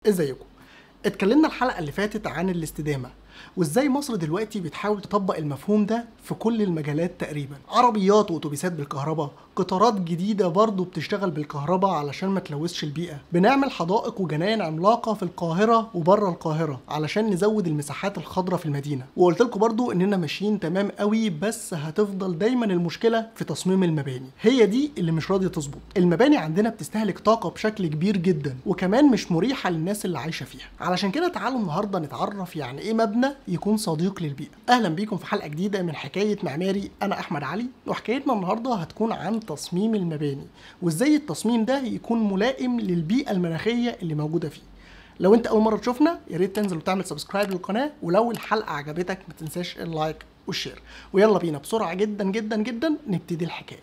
ازيكم اتكلمنا الحلقه اللي فاتت عن الاستدامه وازاي مصر دلوقتي بتحاول تطبق المفهوم ده في كل المجالات تقريبا عربيات واتوبيسات بالكهرباء قطارات جديده برضه بتشتغل بالكهرباء علشان ما تلوثش البيئه بنعمل حدائق وجناين عملاقه في القاهره وبره القاهره علشان نزود المساحات الخضراء في المدينه وقلت لكم برضه اننا ماشيين تمام قوي بس هتفضل دايما المشكله في تصميم المباني هي دي اللي مش راضيه تظبط المباني عندنا بتستهلك طاقه بشكل كبير جدا وكمان مش مريحه للناس اللي عايشه فيها علشان كده تعالوا النهارده نتعرف يعني ايه مبنى يكون صديق للبيئه اهلا بيكم في حلقه جديده من حكايه معماري انا احمد علي وحكايتنا النهارده هتكون عن تصميم المباني وازاي التصميم ده يكون ملائم للبيئه المناخيه اللي موجوده فيه لو انت اول مره تشوفنا يا ريت تنزل وتعمل سبسكرايب للقناه ولو الحلقه عجبتك ما تنساش اللايك والشير ويلا بينا بسرعه جدا جدا جدا نبتدي الحكايه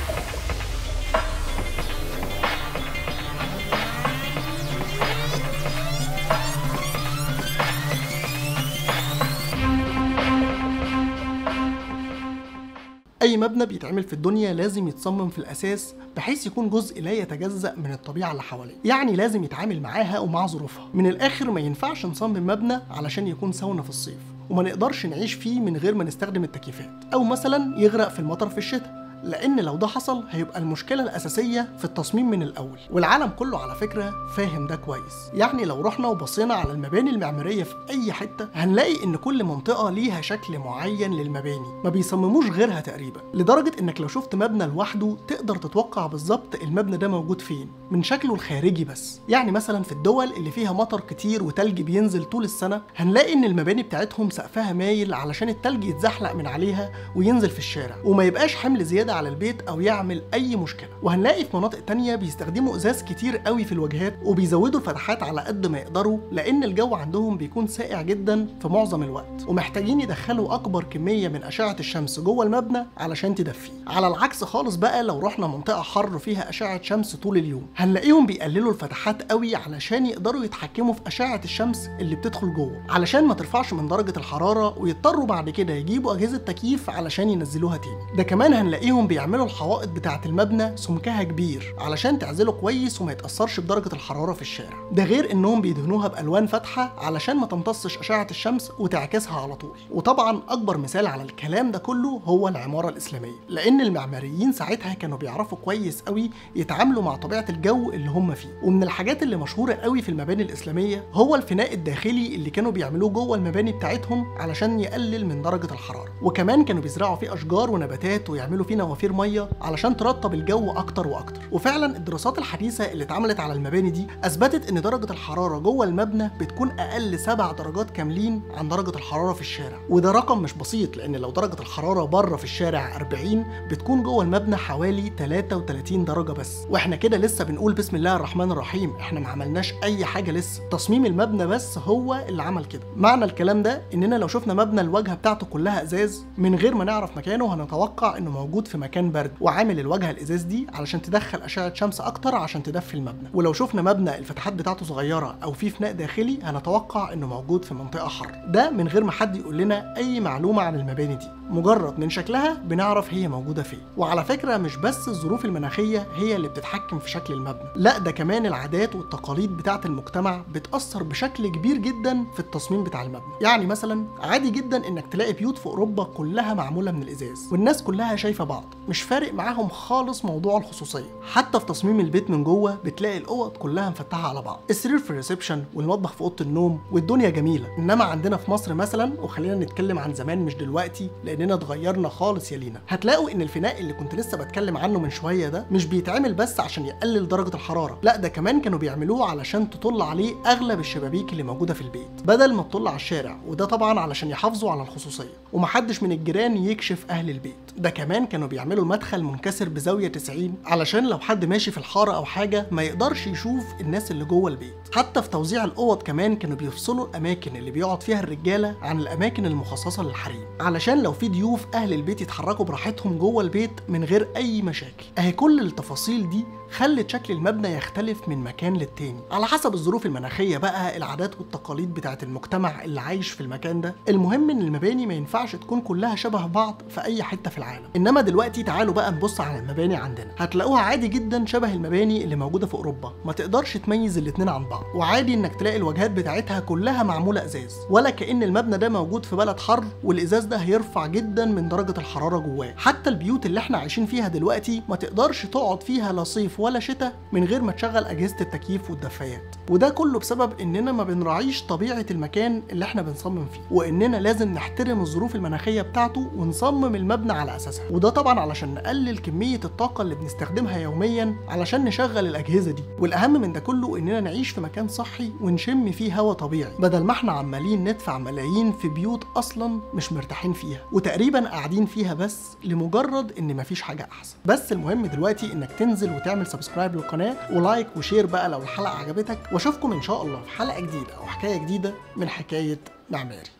اي مبنى بيتعمل في الدنيا لازم يتصمم في الاساس بحيث يكون جزء لا يتجزا من الطبيعه اللي حواليه يعني لازم يتعامل معاها ومع ظروفها من الاخر ما ينفعش نصمم مبنى علشان يكون ساونا في الصيف وما نقدرش نعيش فيه من غير ما نستخدم التكييفات او مثلا يغرق في المطر في الشتاء لان لو ده حصل هيبقى المشكله الاساسيه في التصميم من الاول والعالم كله على فكره فاهم ده كويس يعني لو رحنا وبصينا على المباني المعماريه في اي حته هنلاقي ان كل منطقه ليها شكل معين للمباني ما بيصمموش غيرها تقريبا لدرجه انك لو شفت مبنى لوحده تقدر تتوقع بالظبط المبنى ده موجود فين من شكله الخارجي بس يعني مثلا في الدول اللي فيها مطر كتير وتلج بينزل طول السنه هنلاقي ان المباني بتاعتهم سقفها مايل علشان التلج يتزحلق من عليها وينزل في الشارع وما يبقاش حمل زياده على البيت او يعمل اي مشكله وهنلاقي في مناطق تانية بيستخدموا ازاز كتير قوي في الواجهات وبيزودوا الفتحات على قد ما يقدروا لان الجو عندهم بيكون ساقع جدا في معظم الوقت ومحتاجين يدخلوا اكبر كميه من اشعه الشمس جوه المبنى علشان تدفيه على العكس خالص بقى لو رحنا منطقه حر فيها اشعه شمس طول اليوم هنلاقيهم بيقللوا الفتحات قوي علشان يقدروا يتحكموا في اشعه الشمس اللي بتدخل جوه علشان ما ترفعش من درجه الحراره ويضطروا بعد كده يجيبوا اجهزه تكييف علشان ينزلوها تاني ده كمان هنلاقيهم بيعملوا الحوائط بتاعه المبنى سمكها كبير علشان تعزله كويس وما يتاثرش بدرجه الحراره في الشارع ده غير انهم بيدهنوها بالوان فاتحه علشان ما تمتصش اشعه الشمس وتعكسها على طول وطبعا اكبر مثال على الكلام ده كله هو العماره الاسلاميه لان المعماريين ساعتها كانوا بيعرفوا كويس قوي يتعاملوا مع طبيعه الجو اللي هم فيه ومن الحاجات اللي مشهوره قوي في المباني الاسلاميه هو الفناء الداخلي اللي كانوا بيعملوه جوه المباني بتاعتهم علشان يقلل من درجه الحراره وكمان كانوا بيزرعوا فيه اشجار ونباتات ويعملوا فيه نوافير ميه علشان ترطب الجو اكتر واكتر وفعلا الدراسات الحديثه اللي اتعملت على المباني دي اثبتت ان درجه الحراره جوه المبنى بتكون اقل 7 درجات كاملين عن درجه الحراره في الشارع وده رقم مش بسيط لان لو درجه الحراره بره في الشارع 40 بتكون جوه المبنى حوالي 33 درجه بس واحنا كده لسه بنقول بسم الله الرحمن الرحيم احنا ما عملناش اي حاجه لسه تصميم المبنى بس هو اللي عمل كده معنى الكلام ده اننا لو شفنا مبنى الواجهه بتاعته كلها ازاز من غير ما نعرف مكانه هنتوقع انه موجود في مكان برد وعامل الواجهه الازاز دي علشان تدخل اشعه شمس اكتر عشان تدفي المبنى ولو شفنا مبنى الفتحات بتاعته صغيره او فيه فناء داخلي هنتوقع انه موجود في منطقه حر ده من غير ما حد يقول لنا اي معلومه عن المباني دي مجرد من شكلها بنعرف هي موجوده فين وعلى فكره مش بس الظروف المناخيه هي اللي بتتحكم في شكل المبنى لا ده كمان العادات والتقاليد بتاعه المجتمع بتاثر بشكل كبير جدا في التصميم بتاع المبنى يعني مثلا عادي جدا انك تلاقي بيوت في اوروبا كلها معموله من الازاز والناس كلها شايفه بعض مش فارق معاهم خالص موضوع الخصوصيه حتى في تصميم البيت من جوه بتلاقي الاوض كلها مفتحه على بعض السرير في الريسبشن والمطبخ في اوضه النوم والدنيا جميله انما عندنا في مصر مثلا وخلينا نتكلم عن زمان مش دلوقتي لاننا اتغيرنا خالص يا لينا هتلاقوا ان الفناء اللي كنت لسه بتكلم عنه من شويه ده مش بيتعمل بس عشان يقلل درجه الحراره لا ده كمان كانوا بيعملوه علشان تطل عليه اغلب الشبابيك اللي موجوده في البيت بدل ما تطل على الشارع وده طبعا علشان يحافظوا على الخصوصيه ومحدش من الجيران يكشف اهل البيت ده كمان كانوا بيعملوا المدخل منكسر بزاويه 90 علشان لو حد ماشي في الحاره او حاجه ما يقدرش يشوف الناس اللي جوه البيت حتى في توزيع الاوض كمان كانوا بيفصلوا الاماكن اللي بيقعد فيها الرجاله عن الاماكن المخصصه للحريم علشان لو في ضيوف اهل البيت يتحركوا براحتهم جوه البيت من غير اي مشاكل اهي كل التفاصيل دي خلت شكل المبنى يختلف من مكان للتاني على حسب الظروف المناخيه بقى العادات والتقاليد بتاعه المجتمع اللي عايش في المكان ده المهم ان المباني ما ينفعش تكون كلها شبه بعض في اي حته في العالم انما دلوقتي تعالوا بقى نبص على المباني عندنا هتلاقوها عادي جدا شبه المباني اللي موجوده في اوروبا ما تقدرش تميز الاتنين عن بعض وعادي انك تلاقي الواجهات بتاعتها كلها معموله ازاز ولا كأن المبنى ده موجود في بلد حر والازاز ده هيرفع جدا من درجه الحراره جواه حتى البيوت اللي احنا عايشين فيها دلوقتي ما تقدرش تقعد فيها لا صيف ولا شتاء من غير ما تشغل اجهزه التكييف والدفايات وده كله بسبب اننا ما بنراعيش طبيعه المكان اللي احنا بنصمم فيه واننا لازم نحترم الظروف المناخيه بتاعته ونصمم المبنى على اساسها وده طبعا علشان نقلل كميه الطاقه اللي بنستخدمها يوميا علشان نشغل الاجهزه دي والاهم من ده كله اننا نعيش في مكان صحي ونشم فيه هواء طبيعي بدل ما احنا عمالين ندفع ملايين في بيوت اصلا مش مرتاحين فيها وتقريبا قاعدين فيها بس لمجرد ان مفيش حاجه احسن بس المهم دلوقتي انك تنزل وتعمل سبسكرايب للقناه ولايك وشير بقى لو الحلقه عجبتك واشوفكم ان شاء الله في حلقه جديده او حكايه جديده من حكايه معماري